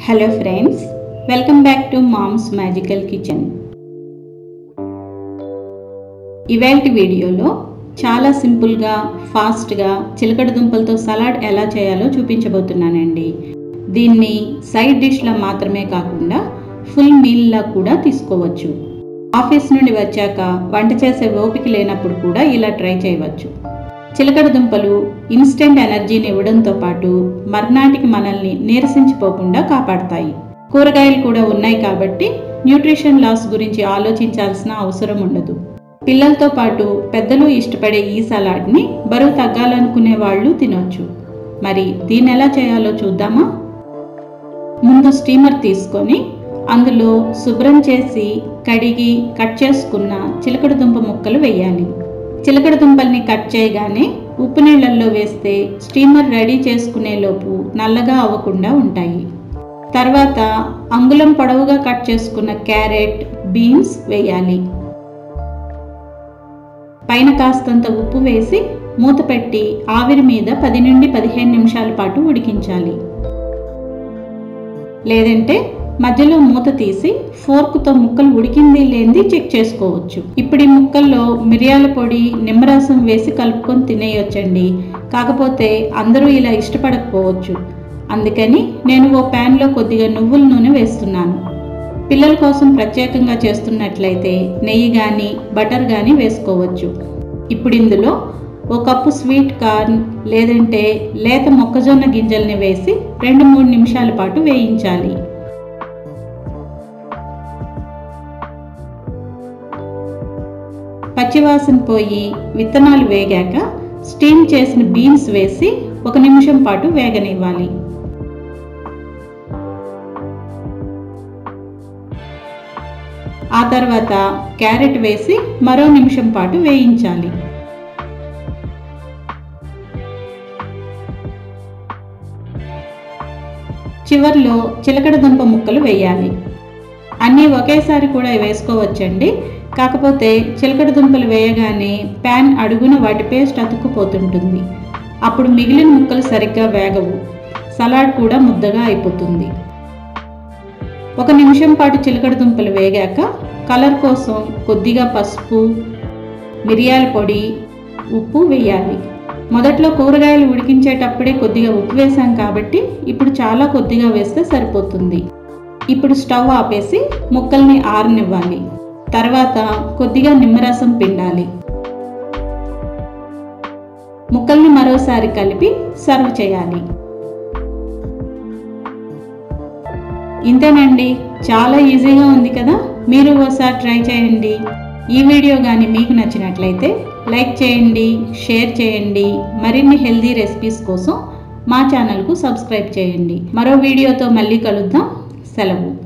hello friends welcome back to mom's magical kitchen ఇవాల్టి వీడియోలో చాలా సింపుల్గా ఫాస్ట్గా చిలకడ దుంపలతో సలాడ్ ఎలా చేయాలో చూపించబోతున్నానండి దీన్ని సైడ్ డిష్లా మాత్రమే కాకుండా ఫుల్ మీల్లా కూడా తీసుకోవచ్చు ఆఫీస్ నుండి వచ్చాక వంట చేసే ఓపిక లేనప్పుడు కూడా ఇలా ట్రై చేయవచ్చు చిలకడ దుంపలు ఇన్స్టెంట్ ఎనర్జీని ఇవ్వడంతో పాటు మర్నాటికి మనల్ని నీరసించిపోకుండా కాపాడతాయి కూరగాయలు కూడా ఉన్నాయి కాబట్టి న్యూట్రిషన్ లాస్ గురించి ఆలోచించాల్సిన అవసరం ఉండదు పిల్లలతో పాటు పెద్దలు ఇష్టపడే ఈ సలాడ్ని బరువు తగ్గాలనుకునే వాళ్ళు తినొచ్చు మరి దీన్ని ఎలా చేయాలో చూద్దామా ముందు స్టీమర్ తీసుకొని అందులో శుభ్రం చేసి కడిగి కట్ చేసుకున్న చిలకడ దుంప ముక్కలు వేయాలి చిలకడ దుంపల్ని కట్ చేయగానే ఉప్పు నీళ్ళల్లో వేస్తే స్టీమర్ రెడీ చేసుకునే లోపు నల్లగా అవ్వకుండా ఉంటాయి తర్వాత అంగుళం పొడవుగా కట్ చేసుకున్న క్యారెట్ బీన్స్ వేయాలి పైన కాస్తంత ఉప్పు వేసి మూత పెట్టి ఆవిరి మీద పది నుండి పదిహేను నిమిషాల పాటు ఉడికించాలి లేదంటే మధ్యలో మూత తీసి ఫోర్క్తో ముక్కలు ఉడికింది లేనిది చెక్ చేసుకోవచ్చు ఇప్పుడు ఈ ముక్కల్లో మిరియాల పొడి నిమ్మరసం వేసి కలుపుకొని తినేయొచ్చండి కాకపోతే అందరూ ఇలా ఇష్టపడకపోవచ్చు అందుకని నేను ఓ ప్యాన్లో కొద్దిగా నువ్వుల నూనె వేస్తున్నాను పిల్లల కోసం ప్రత్యేకంగా చేస్తున్నట్లయితే నెయ్యి కానీ బటర్ కానీ వేసుకోవచ్చు ఇప్పుడు ఇందులో ఓ కప్పు స్వీట్ కార్న్ లేదంటే లేత మొక్కజొన్న గింజల్ని వేసి రెండు మూడు నిమిషాల పాటు వేయించాలి పచ్చివాసన పోయి విత్తనాలు వేగాక స్టీమ్ చేసిన బీన్స్ వేసి ఒక నిమిషం పాటు వేగనివ్వాలి ఆ తర్వాత క్యారెట్ వేసి మరో నిమిషం పాటు వేయించాలి చివర్లో చిలకడ దుంప ముక్కలు వేయాలి అన్నీ ఒకేసారి కూడా వేసుకోవచ్చండి కాకపోతే చిలకడ దుంపలు వేయగానే ప్యాన్ అడుగున వాటి పేస్ట్ అతుక్కుపోతుంటుంది అప్పుడు మిగిలిన ముక్కలు సరిగ్గా వేగవు సలాడ్ కూడా ముద్దగా అయిపోతుంది ఒక నిమిషం పాటు చిలకడ దుంపలు వేగాక కలర్ కోసం కొద్దిగా పసుపు మిరియాల పొడి ఉప్పు వేయాలి మొదట్లో కూరగాయలు ఉడికించేటప్పుడే కొద్దిగా ఉప్పు వేసాం కాబట్టి ఇప్పుడు చాలా కొద్దిగా వేస్తే సరిపోతుంది ఇప్పుడు స్టవ్ ఆపేసి ముక్కల్ని ఆరనివ్వాలి తర్వాత కొద్దిగా నిమ్మరసం పిండాలి ముక్కల్ని మరోసారి కలిపి సర్వ్ చేయాలి ఇంతేనండి చాలా ఈజీగా ఉంది కదా మీరు ఒకసారి ట్రై చేయండి ఈ వీడియో కానీ మీకు నచ్చినట్లయితే లైక్ చేయండి షేర్ చేయండి మరిన్ని హెల్దీ రెసిపీస్ కోసం మా ఛానల్కు సబ్స్క్రైబ్ చేయండి మరో వీడియోతో మళ్ళీ కలుద్దాం సెలవు